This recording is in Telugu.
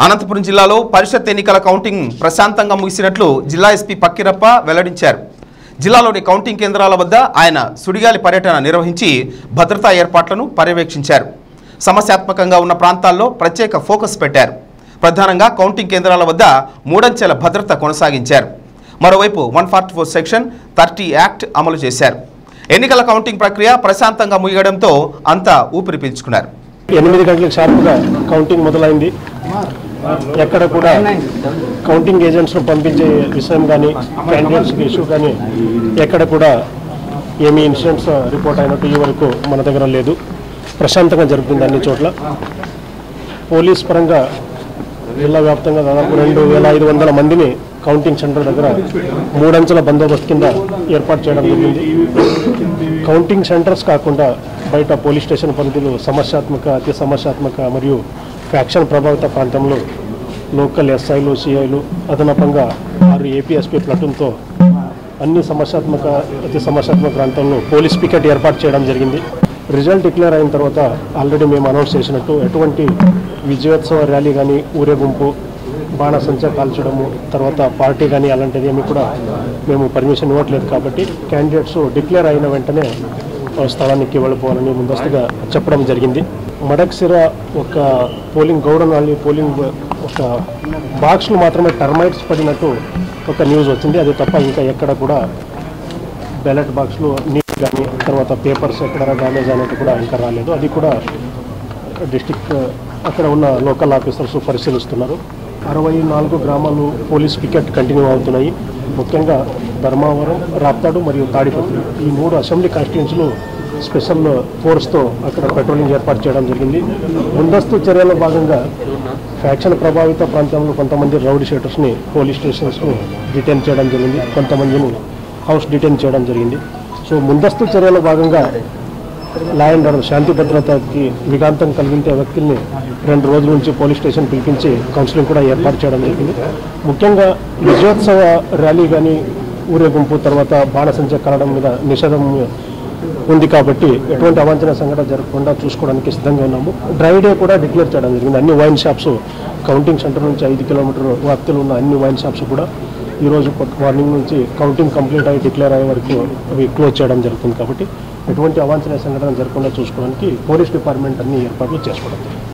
అనంతపురం జిల్లాలో పరిషత్ ఎన్నికల కౌంటింగ్ ప్రశాంతంగా ముగిసినట్లు జిల్లా ఎస్పీ పక్కిరప్ప వెల్లడించారు జిల్లాలోని కౌంటింగ్ కేంద్రాల వద్ద ఆయన సుడిగాలి పర్యటన నిర్వహించి భద్రతా ఏర్పాట్లను పర్యవేక్షించారు సమస్యాత్మకంగా ఉన్న ప్రాంతాల్లో ప్రత్యేక ఫోకస్ పెట్టారు ప్రధానంగా కౌంటింగ్ కేంద్రాల వద్ద మూడంచెల భద్రత కొనసాగించారు మరోవైపు one forty four section thirty act అమలు చేశారు ఎన్నికల కౌంటింగ్ ప్రక్రియ ప్రశాంతంగా ముగియడంతో అంతా ఊపిరి పీల్చుకున్నారు ఎనిమిది గంటలకు షార్ప్గా కౌంటింగ్ మొదలైంది ఎక్కడ కూడా కౌంటింగ్ ఏజెంట్స్ను పంపించే విషయం కానీ క్యాండిడేట్స్కి ఇష్యూ కానీ ఎక్కడ కూడా ఏమీ ఇన్సిడెంట్స్ రిపోర్ట్ అయినట్టు ఈ వరకు మన దగ్గర లేదు ప్రశాంతంగా జరుగుతుంది అన్ని చోట్ల పోలీస్ పరంగా జిల్లా వ్యాప్తంగా దాదాపు రెండు వేల ఐదు వందల మందిని కౌంటింగ్ సెంటర్ దగ్గర మూడంచెల బందోబస్తు కింద ఏర్పాటు చేయడం జరిగింది కౌంటింగ్ సెంటర్స్ కాకుండా బయట పోలీస్ స్టేషన్ పరిధిలో సమస్యాత్మక అతి సమస్యాత్మక మరియు ఫ్యాక్షన్ ప్రభావిత ప్రాంతంలో లోకల్ ఎస్ఐలు సిఐలు అదనపంగా ఆరు ఏపీఎస్పీ ప్లటూన్తో అన్ని సమస్యాత్మక అతి సమస్యాత్మక ప్రాంతాల్లో పోలీస్ పికెట్ ఏర్పాటు చేయడం జరిగింది రిజల్ట్ డిక్లేర్ అయిన తర్వాత ఆల్రెడీ మేము అనౌన్స్ చేసినట్టు ఎటువంటి విజయోత్సవ ర్యాలీ కానీ ఊరేగింపు బాణసంచా కాల్చడము తర్వాత పార్టీ కానీ అలాంటిది ఏమి కూడా మేము పర్మిషన్ ఇవ్వట్లేదు కాబట్టి క్యాండిడేట్స్ డిక్లేర్ అయిన వెంటనే ఆ స్థలానికి వెళ్ళిపోవాలని ముందస్తుగా చెప్పడం జరిగింది మడక్సిర ఒక పోలింగ్ గౌడనహల్లి పోలింగ్ ఒక బాక్స్లు మాత్రమే టర్మైట్స్ పడినట్టు ఒక న్యూస్ వచ్చింది అది తప్ప ఇంకా ఎక్కడ కూడా బ్యాలెట్ బాక్స్లో నీట్ కానీ తర్వాత పేపర్స్ ఎక్కడ డ్యామేజ్ అయినట్టు కూడా ఇంకా రాలేదు అది కూడా డిస్టిక్ అక్కడ ఉన్న లోకల్ ఆఫీసర్స్ పరిశీలిస్తున్నారు అరవై నాలుగు గ్రామాలు పోలీస్ పికెట్ కంటిన్యూ అవుతున్నాయి ముఖ్యంగా ధర్మావరం రాప్తాడు మరియు తాడిపత్రి ఈ మూడు అసెంబ్లీ కాన్స్టిట్యూన్స్లు స్పెషల్ ఫోర్స్తో అక్కడ పెట్రోలింగ్ ఏర్పాటు చేయడం జరిగింది ముందస్తు చర్యల్లో భాగంగా ఫ్యాక్షన్ ప్రభావిత ప్రాంతంలో కొంతమంది రౌడీ షీటర్స్ని పోలీస్ స్టేషన్స్ను డిటైన్ చేయడం జరిగింది కొంతమందిని హౌస్ డిటైన్ చేయడం జరిగింది సో ముందస్తు చర్యలో భాగంగా లా అండ్ ఆర్డర్ శాంతి భద్రతకి విఘాంతం కలిగించే వ్యక్తుల్ని రెండు రోజుల నుంచి పోలీస్ స్టేషన్ పిలిపించి కౌన్సిలింగ్ కూడా ఏర్పాటు చేయడం జరిగింది ముఖ్యంగా విజయోత్సవ ర్యాలీ కానీ ఊరేగింపు తర్వాత బాణసంచ కలడం మీద నిషేధం ఉంది కాబట్టి ఎటువంటి అవాంఛనీయ సంఘటన జరగకుండా చూసుకోవడానికి సిద్ధంగా ఉన్నాము డ్రై డే కూడా డిక్లేర్ చేయడం జరిగింది అన్ని వైన్ షాప్స్ కౌంటింగ్ సెంటర్ నుంచి ఐదు కిలోమీటర్ వ్యాప్తిలో ఉన్న అన్ని వైన్ షాప్స్ కూడా ఈరోజు మార్నింగ్ నుంచి కౌంటింగ్ కంప్లీట్ అయ్యి డిక్లేర్ అయ్యే వరకు అవి క్లోజ్ చేయడం జరుగుతుంది కాబట్టి ఎటువంటి అవాంఛనీయ సంఘటన జరగకుండా చూసుకోవడానికి పోలీస్ డిపార్ట్మెంట్ అన్ని ఏర్పాట్లు చేసుకోవడం జరిగింది